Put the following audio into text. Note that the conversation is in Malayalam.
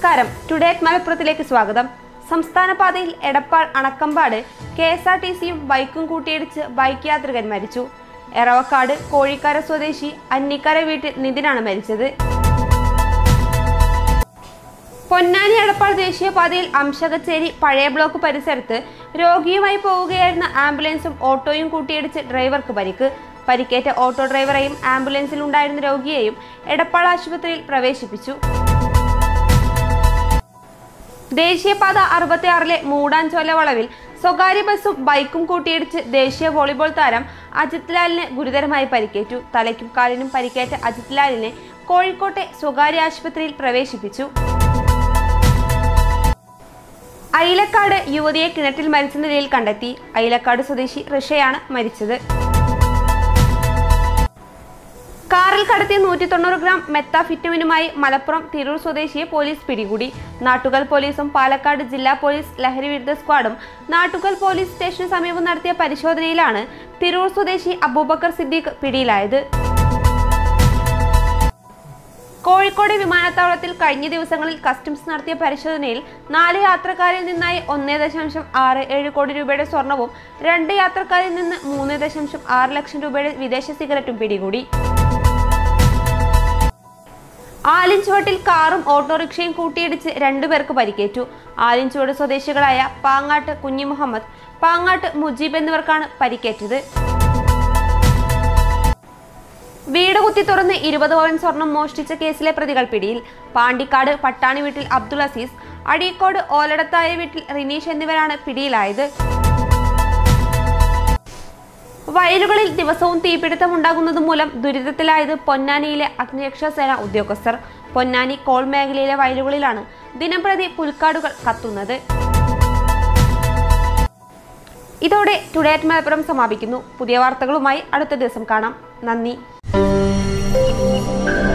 നമസ്കാരം ടുഡേറ്റ് മലപ്പുറത്തിലേക്ക് സ്വാഗതം സംസ്ഥാന പാതയിൽ Edappal Anakkampad K S R T സിയും ബൈക്കും കൂട്ടിയിടിച്ച് ബൈക്ക് യാത്രികൻ മരിച്ചു എറവക്കാട് കോഴിക്കര സ്വദേശി അന്നിക്കര വീട്ടിൽ നിതിനാണ് മരിച്ചത് പൊന്നാനി എടപ്പാൾ ദേശീയപാതയിൽ അംശകച്ചേരി പഴയ ബ്ലോക്ക് പരിസരത്ത് രോഗിയുമായി പോവുകയായിരുന്ന ആംബുലൻസും ഓട്ടോയും കൂട്ടിയിടിച്ച് ഡ്രൈവർക്ക് പരിക്ക് പരിക്കേറ്റ ഓട്ടോ ഡ്രൈവറെയും ആംബുലൻസിൽ ഉണ്ടായിരുന്ന രോഗിയെയും എടപ്പാൾ ആശുപത്രിയിൽ പ്രവേശിപ്പിച്ചു ദേശീയപാത അറുപത്തിയാറിലെ മൂടാൻചോല വളവിൽ സ്വകാര്യ ബസ്സും ബൈക്കും കൂട്ടിയിടിച്ച് ദേശീയ വോളിബോൾ താരം അജിത് ലാലിന് ഗുരുതരമായി പരിക്കേറ്റു തലയ്ക്കും കാലിനും പരിക്കേറ്റ അജിത് ലാലിനെ കോഴിക്കോട്ടെ സ്വകാര്യ ആശുപത്രിയിൽ പ്രവേശിപ്പിച്ചു അയിലക്കാട് യുവതിയെ കിണറ്റിൽ മരിച്ച നിലയിൽ കണ്ടെത്തി അയിലക്കാട് സ്വദേശി ഋഷയാണ് മരിച്ചത് കാറിൽ കടത്തിയ നൂറ്റി തൊണ്ണൂറ് ഗ്രാം മെത്താഫിറ്റമിനുമായി മലപ്പുറം തിരൂർ സ്വദേശിയെ പോലീസ് പിടികൂടി നാട്ടുകൽ പോലീസും പാലക്കാട് ജില്ലാ പോലീസ് ലഹരി വിരുദ്ധ സ്ക്വാഡും നാട്ടുകൽ പോലീസ് സ്റ്റേഷന് സമീപം നടത്തിയ പരിശോധനയിലാണ് തിരൂർ സ്വദേശി അബൂബക്കർ സിദ്ദീഖ് പിടിയിലായത് കോഴിക്കോട് വിമാനത്താവളത്തിൽ കഴിഞ്ഞ ദിവസങ്ങളിൽ കസ്റ്റംസ് നടത്തിയ പരിശോധനയിൽ നാല് യാത്രക്കാരിൽ നിന്നായി ഒന്നേ ദശാംശം ആറ് ഏഴ് കോടി രൂപയുടെ സ്വർണവും രണ്ട് യാത്രക്കാരിൽ നിന്ന് മൂന്ന് ദശാംശം ആറ് ലക്ഷം രൂപയുടെ വിദേശ സിഗരറ്റും പിടികൂടി ആലിൻചുവട്ടിൽ കാറും ഓട്ടോറിക്ഷയും കൂട്ടിയിടിച്ച് രണ്ടുപേർക്ക് പരിക്കേറ്റു ആലിൻചുവട് സ്വദേശികളായ പാങ്ങാട്ട് കുഞ്ഞി മുഹമ്മദ് പാങ്ങാട്ട് മുജീബ് എന്നിവർക്കാണ് പരിക്കേറ്റത് വീട് കുത്തി തുറന്ന് ഇരുപത് പവൻ സ്വർണം മോഷ്ടിച്ച കേസിലെ പ്രതികൾ പിടിയിൽ പാണ്ടിക്കാട് പട്ടാണി വീട്ടിൽ അബ്ദുൾ അസീസ് അഴീക്കോട് ഓലടത്തായ വീട്ടിൽ റിനീഷ് എന്നിവരാണ് പിടിയിലായത് വയലുകളിൽ ദിവസവും തീപിടുത്തം ഉണ്ടാകുന്നത് മൂലം ദുരിതത്തിലായത് പൊന്നാനിയിലെ അഗ്നിരക്ഷാസേന ഉദ്യോഗസ്ഥർ പൊന്നാനി കോൾ മേഖലയിലെ വയലുകളിലാണ് ദിനംപ്രതി പുൽക്കാടുകൾ കത്തുന്നത് ഇതോടെ ടുഡേറ്റ് മലപ്പുറം സമാപിക്കുന്നു പുതിയ വാർത്തകളുമായി അടുത്ത ദിവസം കാണാം നന്ദി